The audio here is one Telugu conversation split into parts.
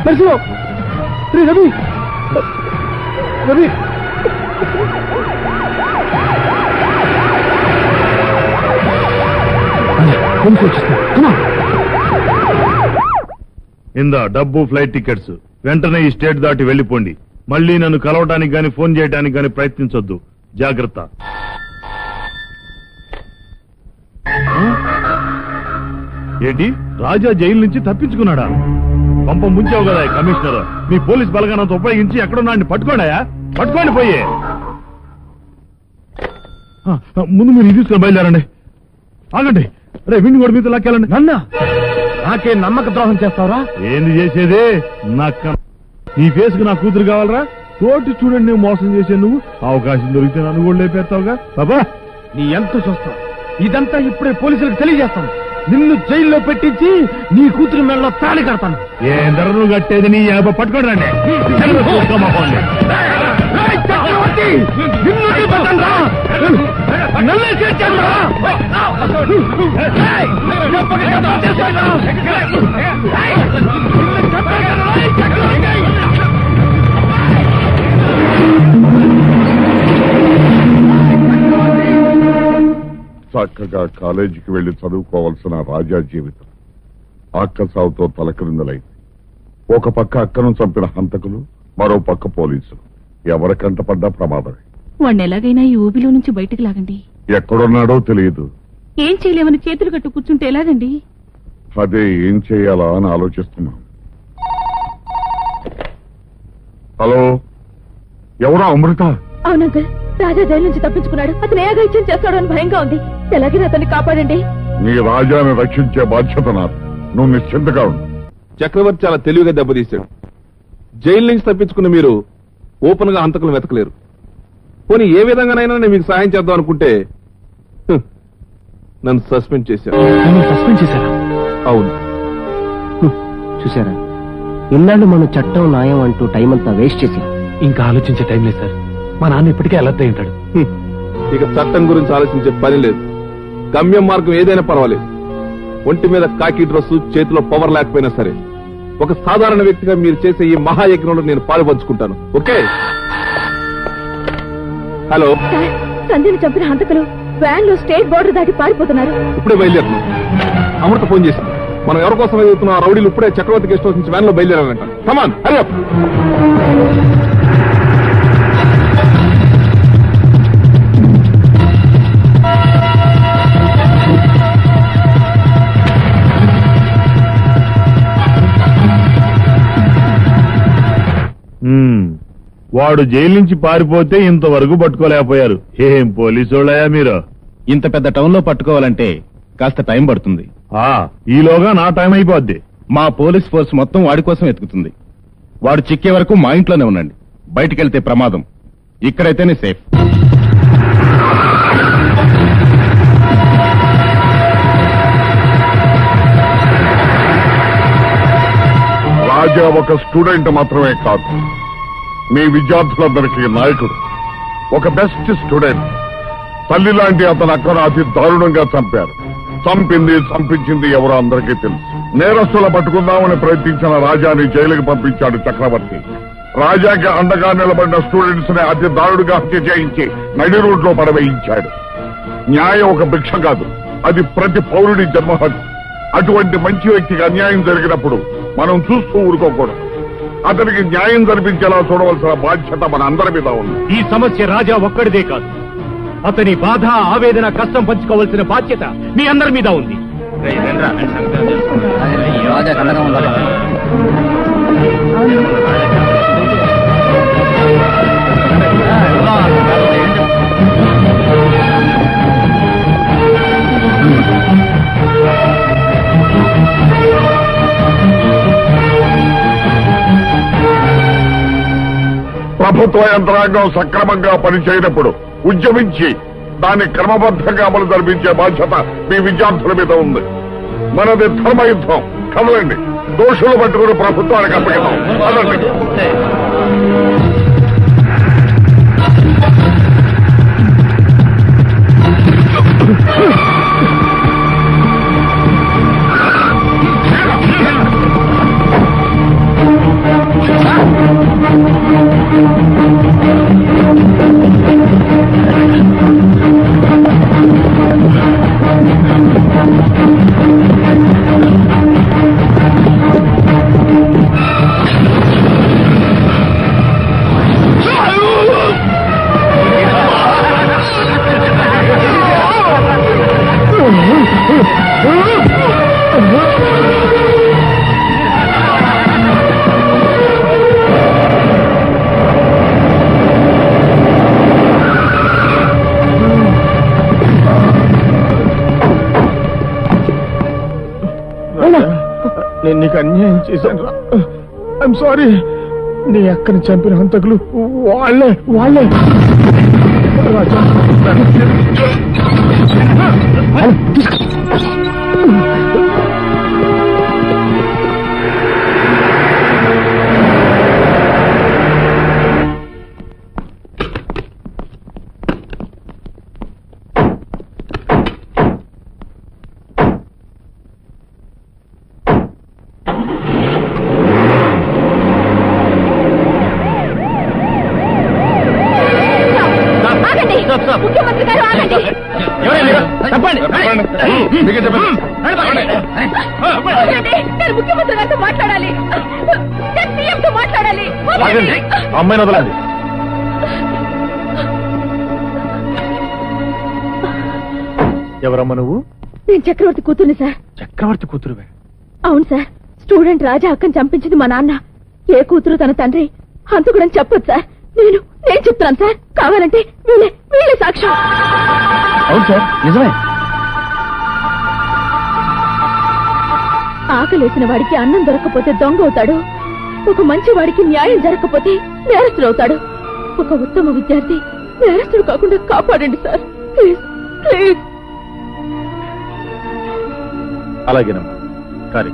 నరసింహం రే రవి రవి పోలీసు వచ్చేస్తున్నారు Come on. ఇందా డబ్బు ఫ్లైట్ టికెట్స్ వెంటనే ఈ స్టేట్ దాటి వెళ్ళిపోండి మళ్ళీ నన్ను కలవడానికి గాని ఫోన్ చేయడానికి గాని ప్రయత్నించొద్దు జాగ్రత్త ఆ? ఏంటి రాజా జైలు నుంచి తప్పించుకున్నాడా పంప ముంచావు కదా ఈ కమిషనర్ మీ పోలీస్ బలగానంత ఉపయోగించి ఎక్కడున్నాడిని పట్టుకోండాయా పట్టుకోండి పోయే ఆ, ఆ, ముందు మీరు ఇది తీసుకొని బయలుదేరండి ఆగండి రే విండి కూడా మీతో లాక్కెళ్ళండి నన్న నాకే నమ్మక ద్రోహం చేస్తావరా ఏంది చేసేది నక్క నీ ఫేస్ కు నా కూతురు కావాలరా తోటి చూడండి నువ్వు మోసం చేసే నువ్వు అవకాశం దొరికితే నన్ను కూడా లేపేస్తావుగా బాబా నీ ఎంత చూస్తావు ఇదంతా ఇప్పుడే పోలీసులకు తెలియజేస్తాను నిన్ను జైల్లో పెట్టించి నీ కూతురు మెడలో తాళి కడతాను ఏం ధర నువ్వు కట్టేది నీ యాభ పట్టుకోండి రండి. చెల్లు చూసుకోమా పోండి. ఏయ్, చక్రవర్తి! నిన్ను వదిలిపెట్టనురా! నన్నే చేర్చానురా! ఏయ్, చెప్పక చేత చేశానురా! ఏయ్, నిన్ను చంపేశానురా, ఈ చక్రవర్తి! చక్కగా కాలేజీకి వెళ్లి చదువుకోవాల్సిన రాజా జీవితం ఆక్కసావుతో తలక్రిందులైంది ఒక పక్క అక్కను చంపిన హంతకులు మరో పక్క పోలీసులు ఎవరి కంటపడ్డా ప్రమాదమే వాణ్ణి ఎలాగైనా ఈ ఊబిలో నుంచి బయటికి లాగండి ఎక్కడున్నాడో తెలియదు ఏం చేయలేమని చేతులు కట్టు కూర్చుంటే ఎలాగండి అదే ఏం చేయాలా అని ఆలోచిస్తున్నాం హలో ఎవరా అమృత అవునంకల్ రాజా జైలు నుంచి తప్పించుకున్నాడు అతను ఏ అఘాయిత్యం చేస్తాడో అని భయంగా ఉంది ఎలాగైనా అతన్ని కాపాడండి నీ రాజాను రక్షించే బాధ్యత నాది నువ్వు నిశ్చింతగా ఉండు చక్రవర్తి చాలా తెలివిగా దెబ్బతీశాడు జైలు నుంచి తప్పించుకున్న మీరు ఓపెన్ గా హంతకులు వెతకలేరు పోనీ ఏ విధంగానైనా నేను మీకు సాయం చేద్దాం అనుకుంటే హ్మ్, నన్ను సస్పెండ్ చేశారు నన్ను సస్పెండ్ చేశారా అవును చూసారా ఇన్నాళ్ళు మనం చట్టం న్యాయం అంటూ టైం అంతా వేస్ట్ చేసి ఇంకా ఆలోచించే టైం లేదు సార్ మా నాన్న ఇప్పటికే అలర్ట్ అయి ఉంటాడు హ్మ్, ఇక చట్టం గురించి ఆలోచించే పని లేదు గమ్యం మార్గం ఏదైనా పర్వాలేదు ఒంటి మీద కాకి డ్రెస్సు చేతిలో పవర్ లేకపోయినా సరే ఒక సాధారణ వ్యక్తిగా మీరు చేసే ఈ మహాయజ్ఞంలో నేను పాలుపంచుకుంటాను ఓకే హలో సార్ సంధ్యను చంపిన హంతకులు వ్యాన్ లో స్టేట్ బోర్డర్ దాటి పారిపోతున్నారు ఇప్పుడే బయలుదేరుతున్నాం అమృత ఫోన్ చేసింది మనం ఎవరి కోసం ఎదుగుతున్నాం ఆ రౌడీలు ఇప్పుడే చక్రవర్తి గెస్ట్ హౌస్ నుంచి వ్యాన్ లో బయలుదేరాలంట కమాన్ హరి అప్ ఉమ్, వాడు జైలు నుంచి పారిపోతే ఇంతవరకు పట్టుకోలేకపోయారు ఏం పోలీసోళ్ళయా మీరు ఇంత పెద్ద టౌన్ లో పట్టుకోవాలంటే కాస్త టైం పడుతుంది ఆ ఈలోగా నా టైం అయిపోద్ది మా పోలీస్ ఫోర్స్ మొత్తం వాడి కోసం వెతుకుతుంది వాడు చిక్కే వరకు మా ఇంట్లోనే ఉండండి బయటికెళ్తే ప్రమాదం ఇక్కడైతేనే సేఫ్ రాజా ఒక స్టూడెంట్ మాత్రమే కాదు మీ విద్యార్థులందరికీ నాయకుడు ఒక బెస్ట్ స్టూడెంట్ తల్లి లాంటి అతని అక్కను అతి దారుణంగా చంపారు చంపింది చంపించింది ఎవరో అందరికీ తెలుసు నేరస్తుల పట్టుకుందామని ప్రయత్నించిన రాజాని జైలుకి పంపించాడు చక్రవర్తి రాజాకి అండగా నిలబడిన స్టూడెంట్స్ ని అతి దారుడుగా హత్య చేయించి నడి రోడ్లో పడవేయించాడు న్యాయం ఒక భిక్ష కాదు అది ప్రతి పౌరుడి జన్మ హక్కు అటువంటి మంచి వ్యక్తికి అన్యాయం జరిగినప్పుడు మనం చూస్తూ ఊరుకోకూడదు అతనికి న్యాయం జరిపించేలా చూడవలసిన బాధ్యత మన అందరి మీద ఉంది ఈ సమస్య రాజా ఒక్కడిదే కాదు అతని బాధ ఆవేదన కష్టం పంచుకోవాల్సిన బాధ్యత మీ అందరి మీద ఉంది ప్రభుత్వ యంత్రాంగం సక్రమంగా పనిచేయనప్పుడు ఉద్యమించి దాన్ని క్రమబద్ధంగా అమలు జరిపించే బాధ్యత మీ విద్యార్థుల మీద ఉంది మనది ధర్మయుద్ధం కదలండి దోషులు పట్టుకుని ప్రభుత్వానికి అప్పగిద్దాం కదండి నేను నీకు అన్యాయం చేశాను రా ఐఎమ్ సారీ నీ అక్కని చంపిన హంతకులు వాళ్ళే వాళ్ళే రాజా ఆగండి ముఖ్యమంత్రి గారు ఆగండి ఆగండి. నేను ముఖ్యమంత్రి గారితో మాట్లాడాలి నేను సీఎంతో మాట్లాడాలి వదలండి. అమ్మాయిని వదలండి ఎవరమ్మా నువ్వు నేను చక్రవర్తి కూతుర్ని సార్ చక్రవర్తి కూతురువే అవును సార్ స్టూడెంట్ రాజా అక్కని చంపించింది మా నాన్న ఏ కూతురు తన తండ్రి హంతకుడని చెప్పొచ్చు సార్ నేను నేను చెప్తాను సార్ కావాలంటే వీళ్ళే వీళ్ళే సాక్ష్యం అవును సార్ నిజమే ఆకలేసిన వాడికి అన్నం దొరకకపోతే దొంగ అవుతాడు ఒక మంచి వాడికి న్యాయం జరగకపోతే నేరస్తుడు అవుతాడు ఒక ఉత్తమ విద్యార్థి నేరస్తుడు కాకుండా కాపాడండి సార్ ప్లీజ్ ప్లీజ్ అలాగేనమ్మా కానీ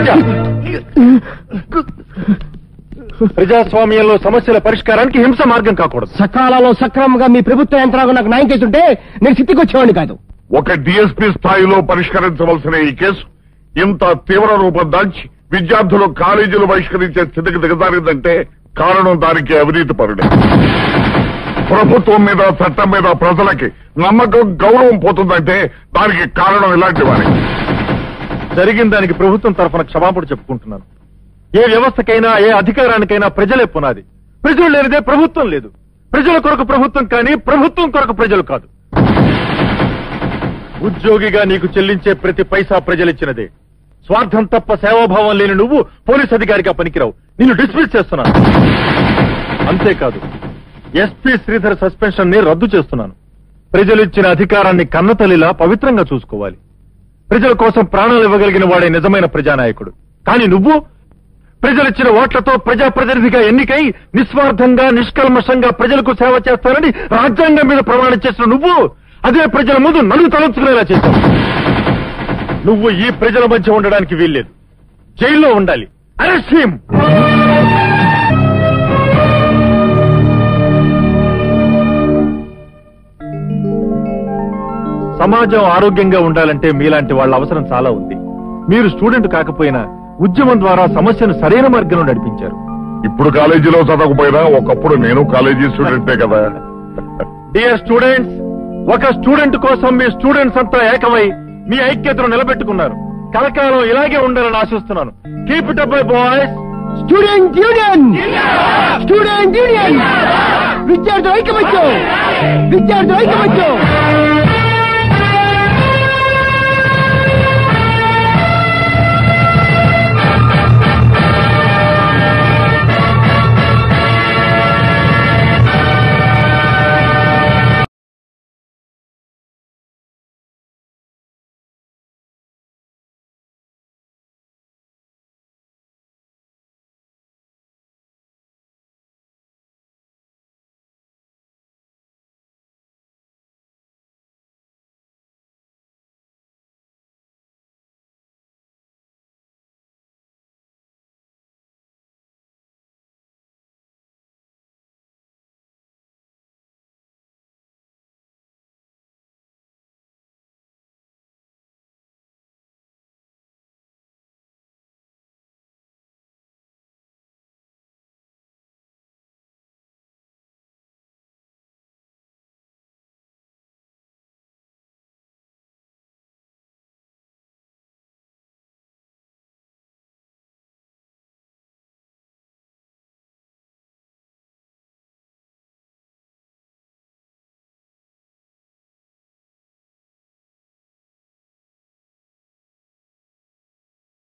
రాజా ప్రజాస్వామ్యంలో సమస్యల పరిష్కారానికి హింస మార్గం కాకూడదు సకాలంలో సక్రమంగా మీ ప్రభుత్వ యంత్రాంగం నాకు న్యాయం చేస్తుంటే నేను స్థితికి వచ్చేవాడిని కాదు ఒక డిఎస్పీ స్థాయిలో పరిష్కరించవలసిన ఈ కేసు ఇంత తీవ్ర రూపం దాల్చి విద్యార్థులు కాలేజీలు బహిష్కరించే స్థితికి దిగజారిందంటే కారణం దానికి అవినీతి పరుడే ప్రభుత్వం మీద చట్టం మీద ప్రజలకి నమ్మకం గౌరవం పోతుందంటే దానికి కారణం ఇలాంటి వారి జరిగిన దానికి ప్రభుత్వం తరఫున క్షమాపణ చెప్పుకుంటున్నాను ఏ వ్యవస్థకైనా ఏ అధికారానికైనా ప్రజలే పునాది ప్రజలు లేనిదే ప్రభుత్వం లేదు ప్రజల కొరకు ప్రభుత్వం కానీ ప్రభుత్వం కొరకు ప్రజలు కాదు ఉద్యోగిగా నీకు చెల్లించే ప్రతి పైసా ప్రజలిచ్చినదే స్వార్థం తప్ప సేవాభావం లేని నువ్వు పోలీస్ అధికారిగా పనికిరావు నిన్ను డిస్మిస్ చేస్తున్నాను అంతేకాదు ఎస్పీ శ్రీధర్ సస్పెన్షన్ ని రద్దు చేస్తున్నాను ప్రజలిచ్చిన అధికారాన్ని కన్నతల్లిలా పవిత్రంగా చూసుకోవాలి ప్రజల కోసం ప్రాణాలు ఇవ్వగలిగిన వాడే నిజమైన ప్రజానాయకుడు కానీ నువ్వు ప్రజలిచ్చిన ఓట్లతో ప్రజాప్రతినిధిగా ఎన్నికై నిస్వార్థంగా నిష్కల్మషంగా ప్రజలకు సేవ చేస్తానని రాజ్యాంగం మీద ప్రమాణం చేసిన నువ్వు అదే ప్రజల ముందు నలుగు తలంచుకునేలా చేశావు నువ్వు ఈ ప్రజల మధ్య ఉండడానికి వీల్లేదు జైల్లో ఉండాలి అరెస్ట్ హిమ్ సమాజం ఆరోగ్యంగా ఉండాలంటే మీలాంటి వాళ్ళ అవసరం చాలా ఉంది మీరు స్టూడెంట్ కాకపోయినా ఉద్యమం ద్వారా సమస్యను సరైన మార్గంలో నడిపించారు ఇప్పుడు కాలేజీలో చదవకపోయినా ఒకప్పుడు నేను కాలేజీ స్టూడెంటే కదా డియర్ స్టూడెంట్స్ ఒక స్టూడెంట్ కోసం మీ స్టూడెంట్స్ అంతా ఏకమై మీ ఐక్యతను నిలబెట్టుకున్నారు కలకాలం ఇలాగే ఉండాలని ఆశిస్తున్నాను keep it up boys student union student union విద్యార్థులు ఐకమత్యం విద్యార్థులు ఐకమత్యం